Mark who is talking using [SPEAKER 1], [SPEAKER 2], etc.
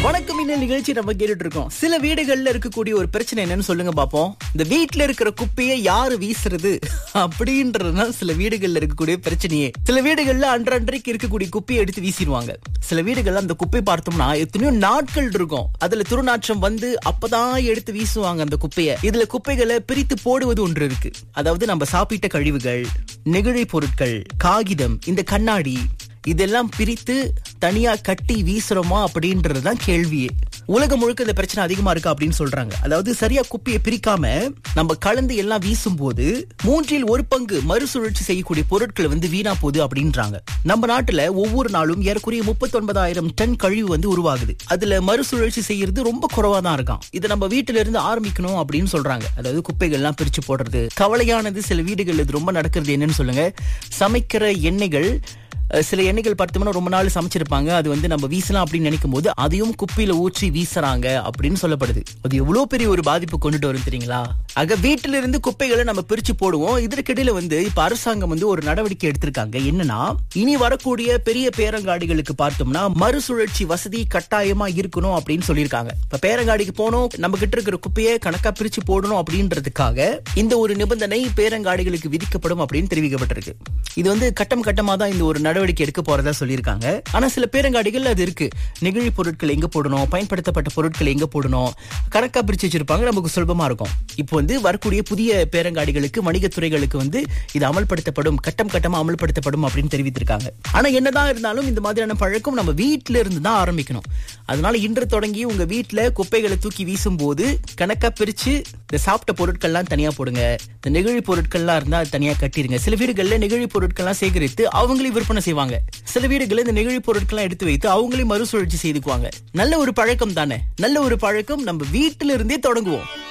[SPEAKER 1] வணக்கம் இந்த நிகழ்ச்சி நம்ம கேட்டுட்டு இருக்கோம் சில வீடுகள்ல இருக்கக்கூடிய ஒரு பிரச்சனை என்னன்னு சொல்லுங்க பாப்போம் இந்த வீட்ல இருக்கிற குப்பையை யாரு வீசுறது அப்படின்றதுதான் சில வீடுகள்ல இருக்கக்கூடிய பிரச்சனையே சில வீடுகள்ல அன்றன்றைக்கு இருக்கக்கூடிய குப்பையை எடுத்து வீசிடுவாங்க சில வீடுகள்ல அந்த குப்பை பார்த்தோம்னா எத்தனையோ நாட்கள் இருக்கும் அதுல துருநாற்றம் வந்து அப்பதான் எடுத்து வீசுவாங்க அந்த குப்பையை இதுல குப்பைகளை பிரித்து போடுவது ஒன்று இருக்கு அதாவது நம்ம சாப்பிட்ட கழிவுகள் நெகிழி பொருட்கள் காகிதம் இந்த கண்ணாடி இதெல்லாம் பிரித்து தனியா கட்டி வீசுறோமா அப்படின்றதுதான் கேள்வியே உலகம் முழுக்க இந்த பிரச்சனை அதிகமா இருக்கு அப்படின்னு சொல்றாங்க அதாவது சரியா குப்பையை பிரிக்காம நம்ம கலந்து எல்லாம் வீசும்போது மூன்றில் ஒரு பங்கு மறுசுழற்சி செய்யக்கூடிய பொருட்கள் வந்து வீணா போகுது அப்படின்றாங்க நம்ம நாட்டுல ஒவ்வொரு நாளும் ஏறக்குறைய முப்பத்தொன்பதாயிரம் டன் கழிவு வந்து உருவாகுது அதுல மறுசுழற்சி செய்யறது ரொம்ப குறைவா தான் இருக்காம் இதை நம்ம வீட்டுல இருந்து ஆரம்பிக்கணும் அப்படின்னு சொல்றாங்க அதாவது குப்பைகள் எல்லாம் பிரிச்சு போடுறது கவலையானது சில வீடுகள் இது ரொம்ப நடக்கிறது என்னன்னு சொல்லுங்க சமைக்கிற எண்ணெய்கள் அஹ் சில எண்ணெய்கள் பார்த்தோம்னா ரொம்ப நாள் சமைச்சிருப்பாங்க அது வந்து நம்ம வீசலாம் அப்படின்னு நினைக்கும் போது அதையும் குப்பையில ஊற்றி வீசுறாங்க அப்படின்னு சொல்லப்படுது அது எவ்வளவு பெரிய ஒரு பாதிப்பு கொண்டுட்டு வரும் தெரியுங்களா ஆக வீட்டில இருந்து குப்பைகளை நம்ம பிரிச்சு போடுவோம் இதற்கிடையில வந்து இப்ப அரசாங்கம் வந்து ஒரு நடவடிக்கை எடுத்திருக்காங்க என்னன்னா இனி வரக்கூடிய பெரிய பேரங்காடிகளுக்கு பார்த்தோம்னா மறுசுழற்சி வசதி கட்டாயமா இருக்கணும் அப்படின்னு சொல்லியிருக்காங்க இப்ப பேரங்காடிக்கு போனோம் நம்ம கிட்ட இருக்கிற குப்பையை கணக்கா பிரிச்சு போடணும் அப்படின்றதுக்காக இந்த ஒரு நிபந்தனை பேரங்காடிகளுக்கு விதிக்கப்படும் அப்படின்னு தெரிவிக்கப்பட்டிருக்கு இது வந்து கட்டம் கட்டமா தான் இந்த ஒரு நடவடிக்கை எடுக்க போறதா சொல்லியிருக்காங்க ஆனா சில பேரங்காடிகள் அது இருக்கு நெகிழி பொருட்கள் எங்க போடணும் பயன்படுத்தப்பட்ட பொருட்கள் எங்க போடணும் கணக்கா பிரிச்சு வச்சிருப்பாங்க நமக்கு சுலபமா இருக்கும் இப்போ வந்து வரக்கூடிய புதிய பேரங்காடிகளுக்கு வணிகத்துறைகளுக்கு வந்து இது அமல்படுத்தப்படும் கட்டம் கட்டமா அமல்படுத்தப்படும் அப்படின்னு தெரிவித்திருக்காங்க ஆனா என்னதான் இருந்தாலும் இந்த மாதிரியான பழக்கம் நம்ம வீட்ல இருந்து தான் ஆரம்பிக்கணும் அதனால இன்று தொடங்கி உங்க வீட்ல குப்பைகளை தூக்கி வீசும்போது கணக்கா பிரிச்சு இந்த சாப்பிட்ட பொருட்கள்லாம் தனியா போடுங்க இந்த நெகிழி பொருட்கள்லாம் இருந்தா அது தனியா கட்டிருங்க சில வீடுகள்ல நெகிழி பொருட்கள்லாம் சேகரித்து அவங்களே விற்பனை செய்வாங்க சில வீடுகள்ல இந்த நெகிழி பொருட்கள்லாம் எடுத்து வைத்து அவங்களே மறுசுழற்சி செய்துக்குவாங்க நல்ல ஒரு பழக்கம் தானே நல்ல ஒரு பழக்கம் நம்ம வீட்டில இருந்தே தொடங்குவோம்